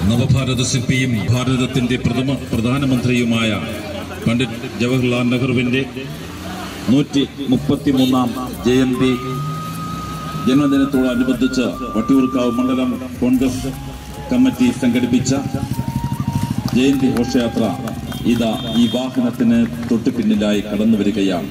നവഭാരത ശില്പിയും ഭാരതത്തിന്റെ പ്രഥമ പ്രധാനമന്ത്രിയുമായ പണ്ഡിറ്റ് ജവഹർലാൽ നെഹ്റുവിന്റെ നൂറ്റി മുപ്പത്തിമൂന്നാം ജയന്തി ജന്മദിനത്തോടനുബന്ധിച്ച് വട്ടിയൂർക്കാവ് മണ്ഡലം കോൺഗ്രസ് കമ്മിറ്റി സംഘടിപ്പിച്ച ജയന്തി ഘോഷയാത്ര ഇതാ ഈ വാഹനത്തിന് തൊട്ടു പിന്നിലായി കടന്നു വരികയാണ്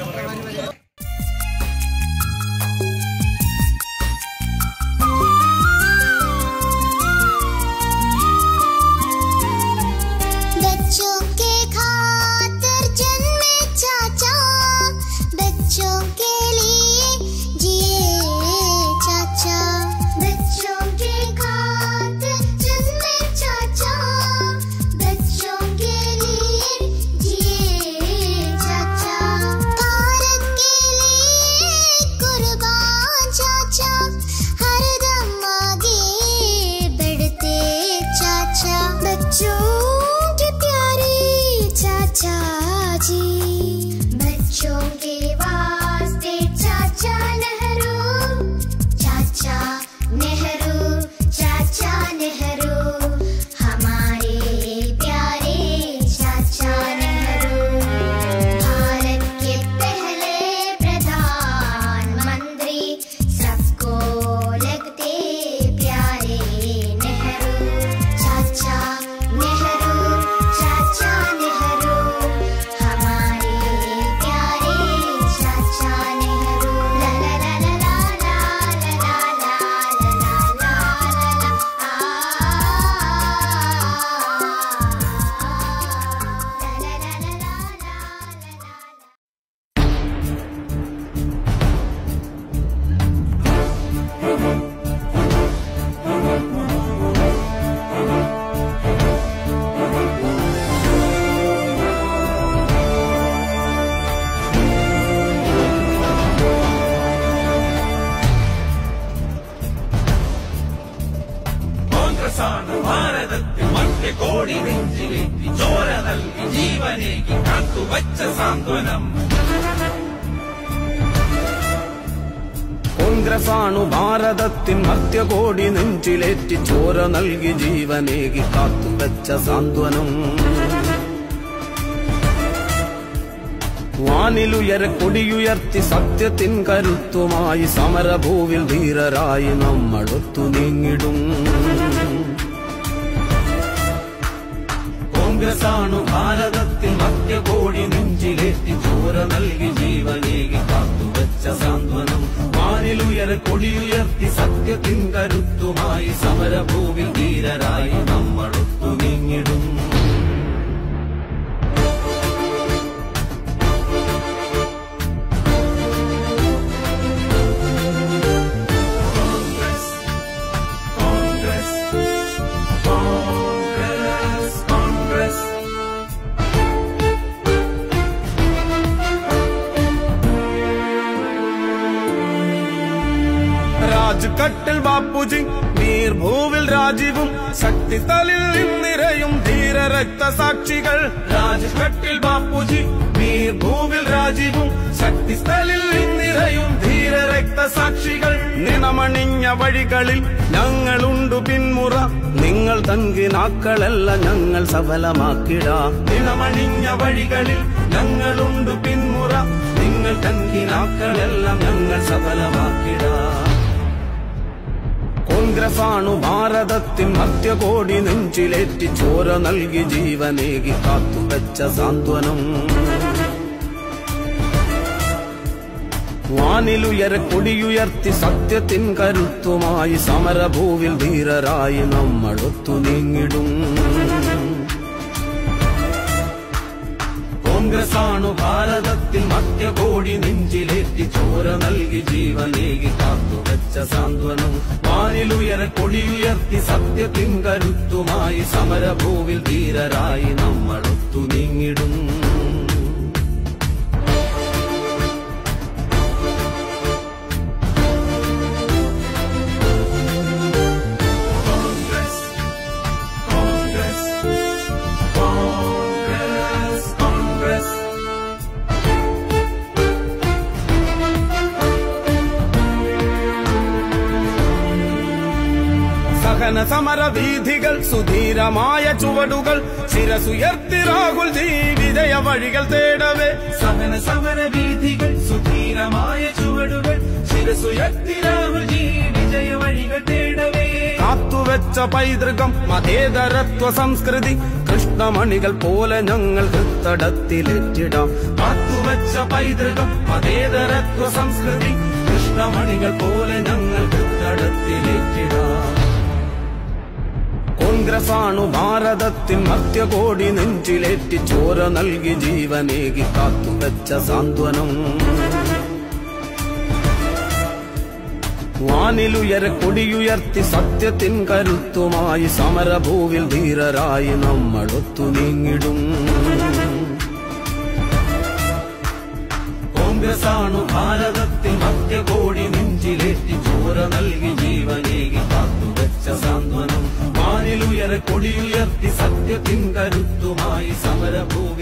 बच्चों के खातिर जन्मे चाचा बच्चों के लिए जिए चाचा बच्चों के खातिर जन्मे चाचा बच्चों के लिए जिए चाचा भारत के लिए कुर्बान चाचा हरदम आगे बढ़ते चाचा बच्चों के प्यारे चाचा जी बच्चों के वास्ते चाचा नेहरू चाचा नेहरू चाचा नेहरू हमारे प्यारे चाचा नेहरू भारत के पहले प्रधानमंत्री सबको लगते प्यारे नेहरू चाचा नेहरू चाचा नेहरू हमारे प्यारे चाचा नेहरू ला ला ला ला ला ला ला ला ला ला ला കോൺഗ്രസാണ് ഭാരതത്തിൽ മധ്യ കോടി നെഞ്ചിലേറ്റി ചോര നൽകി ജീവനേകി കാത്തുവച്ച സാന്ത്വനം കോൺഗ്രസാണു ഭാരതത്തിൻ മധ്യകോടി നെഞ്ചിലേറ്റി ചോര നൽകി ജീവനേകി കാത്തുവച്ച സാന്ത്വനം വാനിലുയര കൊടിയുയർത്തി സത്യത്തിൻ കരുത്തുമായി സമരഭൂവിൽ ധീരരായി നമ്മളൊത്തു നീങ്ങിടും കോൺഗ്രസാണു ഭാരതത്തിൽ മധ്യകോടി നെഞ്ചിലേറ്റി ചോര നൽകി ജീവനേകി കാത്തുവച്ച സാന്ത്വനം വാനിലുയര കൊടിയുയർത്തി സത്യത്തിൻ കരുത്തുമായി സമരഭൂവിൽ ധീരരായി നമ്മളൊത്തു നീങ്ങിടും കോൺഗ്രസ് കോൺഗ്രസ് കോൺഗ്രസ് കോൺഗ്രസ് രാജ്കട്ടിൽ ബാപ്പുജി നീർഭൂവിൽ രാജീവും ശക്തിത്തലിൽ നിറയും ധീര രക്തസാക്ഷികൾ രാജ്ഘട്ടിൽ ബാപ്പുജി വീർഭൂവിൽ രാജീവും ശക്തിസ്ഥലിൽ നിറയും ധീര രക്തസാക്ഷികൾ നിണമണിഞ്ഞ വഴികളിൽ ഞങ്ങളുണ്ടു പിന്മുറ നിങ്ങൾ തങ്കിനാക്കളല്ല ഞങ്ങൾ സഫലമാക്കിടാം നിണമണിഞ്ഞ വഴികളിൽ ഞങ്ങളുണ്ട് പിന്മുറ നിങ്ങൾ തങ്കിനാക്കളെല്ലാം ഞങ്ങൾ സഫലമാക്കിടാം കോൺഗ്രസാണു ഭാരതത്തിൻ മധ്യകോടി നെഞ്ചിലേറ്റി ചോര നൽകി ജീവനേകി കാത്തുവച്ച സാന്ത്വനം വാനിലുയര കൊടിയുയർത്തി സത്യത്തിൻ കരുത്തുമായി സമരഭൂവിൽ ധീരരായി നമ്മളൊത്തു നീങ്ങിടും കോൺഗ്രസാണു ഭാരതത്തിൽ മധ്യകോടി നെഞ്ചിലേറ്റി ചോര നൽകി ജീവനേകി കാത്തുവച്ച സാന്ത്വനം വാനിലുയര കൊടിയുയർത്തി സത്യത്തിൻ കരുത്തുമായി സമരഭൂവിൽ ധീരരായി നമ്മളൊത്തു നീങ്ങിടും കോൺഗ്രസ് കോൺഗ്രസ് കോൺഗ്രസ് കോൺഗ്രസ് സഹന സമര വീഥികൾ സുധീരമായ ചുവടുകൾ ശിരസുയർത്തി രാഹുൽ ജി വിജയ വഴികൾ തേടവേ സഹന സമര വീഥികൾ സുധീരമായ ചുവടുകൾ ശിരസുയർത്തി രാഹുൽ ജി വിജയ വഴികൾ തേടവേ കാത്തുവെച്ച പൈതൃകം മതേതരത്വ സംസ്കൃതി കൃഷ്ണമണികൾ പോലെ ഞങ്ങൾ ഹൃത്തടത്തിലെറ്റിടാം കാത്തുവച്ച പൈതൃകം മതേതരത്വ സംസ്കൃതി കൃഷ്ണമണികൾ പോലെ ഞങ്ങൾ കടത്തിലേറ്റിടാം കോൺഗ്രസ് ആണു ഭാരതത്തിൻ മധ്യകോടി നെഞ്ചിലേറ്റി ചോര നൽകി ജീവനേകി കാത്തുവെച്ച സാന്ത്വനം വാനിലുയര കൊടിയുയർത്തി സത്യത്തിൻ കരുത്തുമായി സമരഭൂവിൽ ധീരരായി നമ്മൾ ഒത്തു നീങ്ങിടും കോൺഗ്രസ് ആണു ഭാരതത്തിൽ മധ്യകോടി നെഞ്ചിലേറ്റി ചോര നൽകി ജീവനേകി കാത്തുവെച്ച സാന്ത്വനം വാനിലുയര കൊടിയുയർത്തി സത്യത്തിൻ കരുത്തുമായി സമരഭൂ